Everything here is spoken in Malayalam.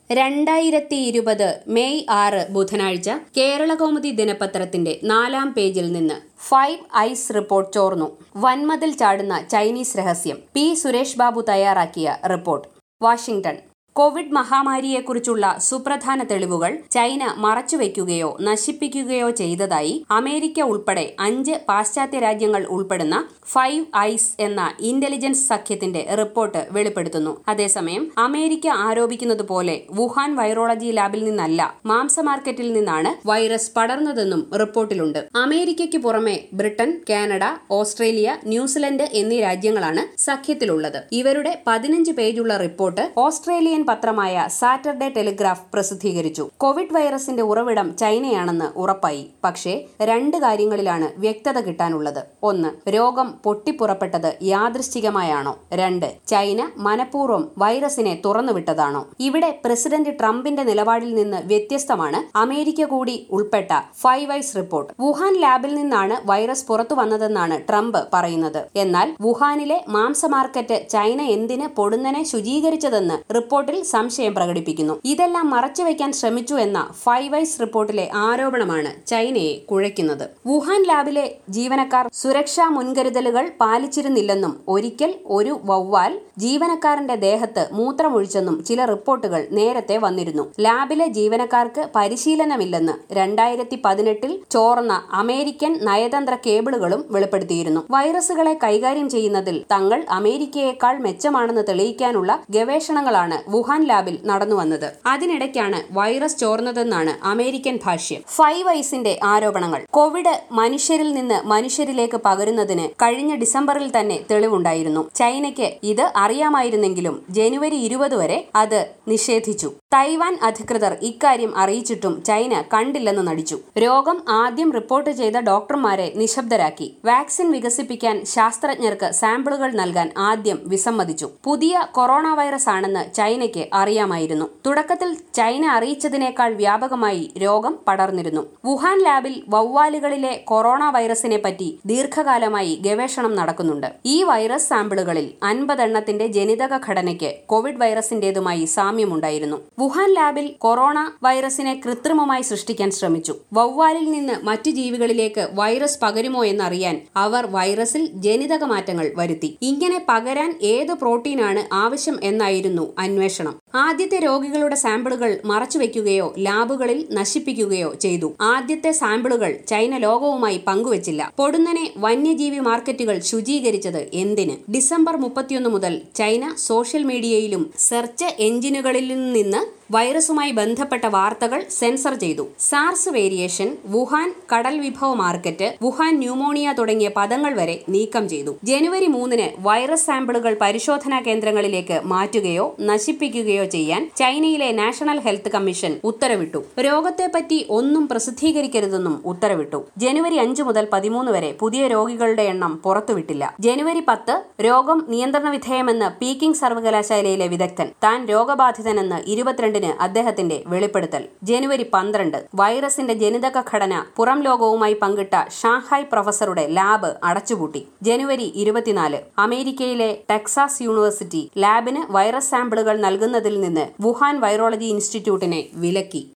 രണ്ടായിരത്തി ഇരുപത് മെയ് ആറ് ബുധനാഴ്ച കേരളകൗമുദി ദിനപത്രത്തിന്റെ നാലാം പേജിൽ നിന്ന് ഫൈവ് ഐസ് റിപ്പോർട്ട് ചോർന്നു വൻമതിൽ ചാടുന്ന ചൈനീസ് രഹസ്യം പി സുരേഷ് ബാബു തയ്യാറാക്കിയ റിപ്പോർട്ട് വാഷിംഗ്ടൺ കോവിഡ് മഹാമാരിയെക്കുറിച്ചുള്ള സുപ്രധാന തെളിവുകൾ ചൈന മറച്ചുവെക്കുകയോ നശിപ്പിക്കുകയോ ചെയ്തതായി അമേരിക്ക ഉൾപ്പെടെ അഞ്ച് പാശ്ചാത്യ രാജ്യങ്ങൾ ഉൾപ്പെടുന്ന ഫൈവ് ഐസ് എന്ന ഇന്റലിജൻസ് സഖ്യത്തിന്റെ റിപ്പോർട്ട് വെളിപ്പെടുത്തുന്നു അതേസമയം അമേരിക്ക ആരോപിക്കുന്നത് പോലെ വുഹാൻ വൈറോളജി ലാബിൽ നിന്നല്ല മാംസ മാർക്കറ്റിൽ നിന്നാണ് വൈറസ് പടർന്നതെന്നും റിപ്പോർട്ടിലുണ്ട് അമേരിക്കയ്ക്ക് പുറമെ ബ്രിട്ടൻ കാനഡ ഓസ്ട്രേലിയ ന്യൂസിലൻഡ് എന്നീ രാജ്യങ്ങളാണ് സഖ്യത്തിലുള്ളത് ഇവരുടെ പതിനഞ്ച് പേജുള്ള റിപ്പോർട്ട് ഓസ്ട്രേലിയൻ പത്രമായ സാറ്റർഡേ ടെലിഗ്രാഫ് പ്രസിദ്ധീകരിച്ചു കോവിഡ് വൈറസിന്റെ ഉറവിടം ചൈനയാണെന്ന് ഉറപ്പായി പക്ഷേ രണ്ട് കാര്യങ്ങളിലാണ് വ്യക്തത കിട്ടാനുള്ളത് ഒന്ന് രോഗം പൊട്ടിപ്പുറപ്പെട്ടത് യാദൃശ്ചികമായാണോ രണ്ട് ചൈന മനഃപൂർവ്വം വൈറസിനെ തുറന്നുവിട്ടതാണോ ഇവിടെ പ്രസിഡന്റ് ട്രംപിന്റെ നിലപാടിൽ നിന്ന് വ്യത്യസ്തമാണ് അമേരിക്ക കൂടി ഉൾപ്പെട്ട ഫൈവ് ഐസ് റിപ്പോർട്ട് വുഹാൻ ലാബിൽ നിന്നാണ് വൈറസ് പുറത്തു വന്നതെന്നാണ് ട്രംപ് പറയുന്നത് എന്നാൽ വുഹാനിലെ മാംസ മാർക്കറ്റ് ചൈന എന്തിന് പൊടുന്നനെ ശുചീകരിച്ചതെന്ന് റിപ്പോർട്ടിൽ സംശയം പ്രകടിപ്പിക്കുന്നു ഇതെല്ലാം മറച്ചുവെക്കാൻ ശ്രമിച്ചു എന്ന ഫൈവ് ഐസ് റിപ്പോർട്ടിലെ ആരോപണമാണ് ചൈനയെ കുഴയ്ക്കുന്നത് വുഹാൻ ലാബിലെ ജീവനക്കാർ സുരക്ഷാ മുൻകരുതലുകൾ പാലിച്ചിരുന്നില്ലെന്നും ഒരിക്കൽ ഒരു വവ്വാൽ ജീവനക്കാരന്റെ ദേഹത്ത് മൂത്രമൊഴിച്ചെന്നും ചില റിപ്പോർട്ടുകൾ നേരത്തെ വന്നിരുന്നു ലാബിലെ ജീവനക്കാർക്ക് പരിശീലനമില്ലെന്ന് രണ്ടായിരത്തി പതിനെട്ടിൽ ചോർന്ന അമേരിക്കൻ നയതന്ത്ര കേബിളുകളും വെളിപ്പെടുത്തിയിരുന്നു വൈറസുകളെ കൈകാര്യം ചെയ്യുന്നതിൽ തങ്ങൾ അമേരിക്കയേക്കാൾ മെച്ചമാണെന്ന് തെളിയിക്കാനുള്ള ഗവേഷണങ്ങളാണ് വുഹാൻ ലാബിൽ നടന്നുവന്നത് അതിനിടയ്ക്കാണ് വൈറസ് ചോർന്നതെന്നാണ് അമേരിക്കൻ ഭാഷ്യം ഫൈവ് ഐസിന്റെ ആരോപണങ്ങൾ കോവിഡ് മനുഷ്യരിൽ നിന്ന് മനുഷ്യരിലേക്ക് പകരുന്നതിന് കഴിഞ്ഞ ഡിസംബറിൽ തന്നെ തെളിവുണ്ടായിരുന്നു ചൈനയ്ക്ക് ഇത് അറിയാമായിരുന്നെങ്കിലും ജനുവരി ഇരുപത് വരെ അത് നിഷേധിച്ചു തൈവാൻ അധികൃതർ ഇക്കാര്യം അറിയിച്ചിട്ടും ചൈന കണ്ടില്ലെന്ന് നടിച്ചു രോഗം ആദ്യം റിപ്പോർട്ട് ചെയ്ത ഡോക്ടർമാരെ നിശബ്ദരാക്കി വാക്സിൻ വികസിപ്പിക്കാൻ ശാസ്ത്രജ്ഞർക്ക് സാമ്പിളുകൾ നൽകാൻ ആദ്യം വിസമ്മതിച്ചു പുതിയ കൊറോണ വൈറസ് ആണെന്ന് ചൈനയ്ക്ക് അറിയാമായിരുന്നു തുടക്കത്തിൽ ചൈന അറിയിച്ചതിനേക്കാൾ വ്യാപകമായി രോഗം പടർന്നിരുന്നു വുഹാൻ ലാബിൽ വവ്വാലുകളിലെ കൊറോണ വൈറസിനെ പറ്റി ദീർഘകാലമായി ഗവേഷണം നടക്കുന്നുണ്ട് ഈ വൈറസ് സാമ്പിളുകളിൽ അൻപതെണ്ണത്തിന്റെ ജനിതക ഘടനയ്ക്ക് കോവിഡ് വൈറസിന്റേതുമായി സാമ്യമുണ്ടായിരുന്നു വുഹാൻ ലാബിൽ കൊറോണ വൈറസിനെ കൃത്രിമമായി സൃഷ്ടിക്കാൻ ശ്രമിച്ചു വവ്വാലിൽ നിന്ന് മറ്റു ജീവികളിലേക്ക് വൈറസ് പകരുമോ എന്നറിയാൻ അവർ വൈറസിൽ ജനിതക മാറ്റങ്ങൾ വരുത്തി ഇങ്ങനെ പകരാൻ ഏത് പ്രോട്ടീനാണ് ആവശ്യം എന്നായിരുന്നു അന്വേഷണം ആദ്യത്തെ രോഗികളുടെ സാമ്പിളുകൾ മറച്ചുവെക്കുകയോ ലാബുകളിൽ നശിപ്പിക്കുകയോ ചെയ്തു ആദ്യത്തെ സാമ്പിളുകൾ ചൈന ലോകവുമായി പങ്കുവച്ചില്ല പൊടുന്നനെ വന്യജീവി മാർക്കറ്റുകൾ ശുചീകരിച്ചത് എന്തിന് ഡിസംബർ മുപ്പത്തിയൊന്ന് മുതൽ ചൈന സോഷ്യൽ മീഡിയയിലും സെർച്ച് എഞ്ചിനുകളിൽ നിന്ന് വൈറസുമായി ബന്ധപ്പെട്ട വാർത്തകൾ സെൻസർ ചെയ്തു സാർസ് വേരിയേഷൻ വുഹാൻ കടൽ വിഭവ മാർക്കറ്റ് വുഹാൻ ന്യൂമോണിയ തുടങ്ങിയ പദങ്ങൾ വരെ നീക്കം ചെയ്തു ജനുവരി മൂന്നിന് വൈറസ് സാമ്പിളുകൾ പരിശോധനാ കേന്ദ്രങ്ങളിലേക്ക് മാറ്റുകയോ നശിപ്പിക്കുകയോ ചെയ്യാൻ ചൈനയിലെ നാഷണൽ ഹെൽത്ത് കമ്മീഷൻ ഉത്തരവിട്ടു രോഗത്തെപ്പറ്റി ഒന്നും പ്രസിദ്ധീകരിക്കരുതെന്നും ഉത്തരവിട്ടു ജനുവരി അഞ്ചു മുതൽ പതിമൂന്ന് വരെ പുതിയ രോഗികളുടെ എണ്ണം പുറത്തുവിട്ടില്ല ജനുവരി പത്ത് രോഗം നിയന്ത്രണ വിധേയമെന്ന് പീക്കിംഗ് സർവകലാശാലയിലെ വിദഗ്ധൻ താൻ രോഗബാധിതനെന്ന് ഇരുപത്തിരണ്ടിന് അദ്ദേഹത്തിന്റെ വെളിപ്പെടുത്തൽ ജനുവരി പന്ത്രണ്ട് വൈറസിന്റെ ജനിതക ഘടന പുറം ലോകവുമായി പങ്കിട്ട ഷാങ്ഹായ് പ്രൊഫസറുടെ ലാബ് അടച്ചുപൂട്ടി ജനുവരി ഇരുപത്തിനാല് അമേരിക്കയിലെ ടെക്സാസ് യൂണിവേഴ്സിറ്റി ലാബിന് വൈറസ് സാമ്പിളുകൾ നൽകുന്നതിൽ നിന്ന് വുഹാൻ വൈറോളജി ഇൻസ്റ്റിറ്റ്യൂട്ടിനെ വിലക്കി